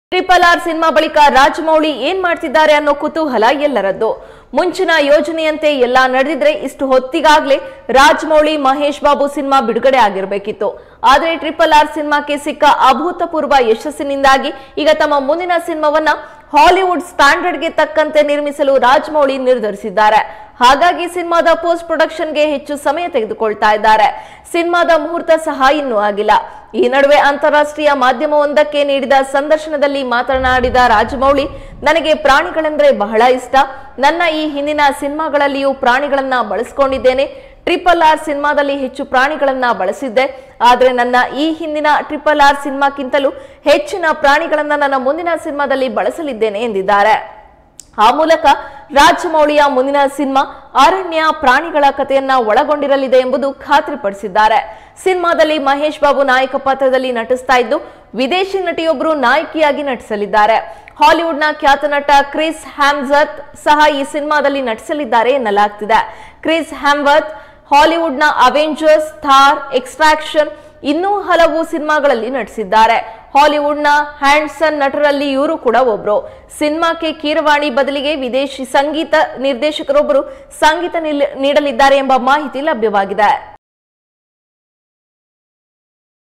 triple R cinema ಬಳಿಕ ರಾಜಮೌಳಿ ಏನ್ ಮಾಡ್ತಿದ್ದಾರೆ ಅನ್ನೋ ಕುತೂಹಲ ಎಲ್ಲರದ್ದು ಮುಂಚಿನ ಯೋಜನೆಯಂತೆ ಎಲ್ಲಾ ನಡೆದಿದ್ರೆ ಇಷ್ಟು ಹೊತ್ತಿಗಾಗ್ಲೇ ರಾಜಮೌಳಿ ಮಹೇಶ್ ಬಾಬು ಸಿನಿಮಾ ಬಿಡುಗಡೆ ಆಗಿರ್ಬೇಕಿತ್ತು ಆದ್ರೆ ಟ್ರಿಪಲ್ ಆರ್ ಸಿನಿಮಾಕ್ಕೆ ಸಿಕ್ಕ ಅಭೂತಪೂರ್ವ ಯಶಸ್ಸಿನಿಂದಾಗಿ ಈಗ ತಮ್ಮ ಮುಂದಿನ ಸಿನಿಮಾವನ್ನ ಹಾಲಿವುಡ್ ಸ್ಟ್ಯಾಂಡರ್ಡ್ಗೆ ತಕ್ಕಂತೆ ನಿರ್ಮಿಸಲು ರಾಜಮೌಳಿ ನಿರ್ಧರಿಸಿದ್ದಾರೆ ಹಾಗಾಗಿ ಸಿನಿಮಾದ ಪೋಸ್ಟ್ ಪ್ರೊಡಕ್ಷನ್ಗೆ ಹೆಚ್ಚು ಸಮಯ ತೆಗೆದುಕೊಳ್ತಾ ಇದ್ದಾರೆ ಸಿನಿಮಾದ ಮುಹೂರ್ತ ಸಹ ಇನ್ನೂ ಆಗಿಲ್ಲ ಈ ನಡುವೆ ಅಂತಾರಾಷ್ಟ್ರೀಯ ಮಾಧ್ಯಮವೊಂದಕ್ಕೆ ನೀಡಿದ ಸಂದರ್ಶನದಲ್ಲಿ ಮಾತನಾಡಿದ ರಾಜಮೌಳಿ ನನಗೆ ಪ್ರಾಣಿಗಳೆಂದ್ರೆ ಬಹಳ ಇಷ್ಟ ನನ್ನ ಈ ಹಿಂದಿನ ಸಿನಿಮಾಗಳಲ್ಲಿಯೂ ಪ್ರಾಣಿಗಳನ್ನ ಬಳಸ್ಕೊಂಡಿದ್ದೇನೆ ಟ್ರಿಪಲ್ ಆರ್ ಸಿನಿಮಾದಲ್ಲಿ ಹೆಚ್ಚು ಪ್ರಾಣಿಗಳನ್ನ ಬಳಸಿದ್ದೆ ಆದ್ರೆ ನನ್ನ ಈ ಹಿಂದಿನ ಟ್ರಿಪಲ್ ಆರ್ ಸಿನಿಮಾಕ್ಕಿಂತಲೂ ಹೆಚ್ಚಿನ ಪ್ರಾಣಿಗಳನ್ನ ನನ್ನ ಮುಂದಿನ ಸಿನಿಮಾದಲ್ಲಿ ಬಳಸಲಿದ್ದೇನೆ ಎಂದಿದ್ದಾರೆ ಆ ಮೂಲಕ ರಾಜಮೌಳಿಯ ಮುಂದಿನ ಸಿನಿಮಾ ಅರಣ್ಯ ಪ್ರಾಣಿಗಳ ಕಥೆಯನ್ನ ಒಳಗೊಂಡಿರಲಿದೆ ಎಂಬುದು ಖಾತ್ರಿಪಡಿಸಿದ್ದಾರೆ ಸಿನಿಮಾದಲ್ಲಿ ಮಹೇಶ್ ಬಾಬು ನಾಯಕ ಪಾತ್ರದಲ್ಲಿ ನಟಿಸ್ತಾ ಇದ್ದು ವಿದೇಶಿ ನಟಿಯೊಬ್ಬರು ನಾಯಕಿಯಾಗಿ ನಟಿಸಲಿದ್ದಾರೆ ಹಾಲಿವುಡ್ನ ಖ್ಯಾತ ನಟ ಕ್ರಿಸ್ ಹ್ಯಾಮ್ಸತ್ ಸಹ ಈ ಸಿನಿಮಾದಲ್ಲಿ ನಟಿಸಲಿದ್ದಾರೆ ಎನ್ನಲಾಗ್ತಿದೆ ಕ್ರಿಸ್ ಹ್ಯಾಮ್ವತ್ ಹಾಲಿವುಡ್ನ ಅವೆಂಜರ್ಸ್ ಥಾರ್ ಎಕ್ಸ್ಟ್ರಾಕ್ಷನ್ ಇನ್ನೂ ಹಲವು ಸಿನಿಮಾಗಳಲ್ಲಿ ನಟಿಸಿದ್ದಾರೆ ಹಾಲಿವುಡ್ನ ಹ್ಯಾಂಡ್ಸನ್ ನಟರಲ್ಲಿ ಇವರು ಕೂಡ ಒಬ್ರು ಸಿನಿಮಾಕ್ಕೆ ಕೀರವಾಣಿ ಬದಲಿಗೆ ವಿದೇಶಿ ಸಂಗೀತ ನಿರ್ದೇಶಕರೊಬ್ಬರು ಸಂಗೀತ ನಿಲ್- ನೀಡಲಿದ್ದಾರೆ ಎಂಬ ಮಾಹಿತಿ ಲಭ್ಯವಾಗಿದೆ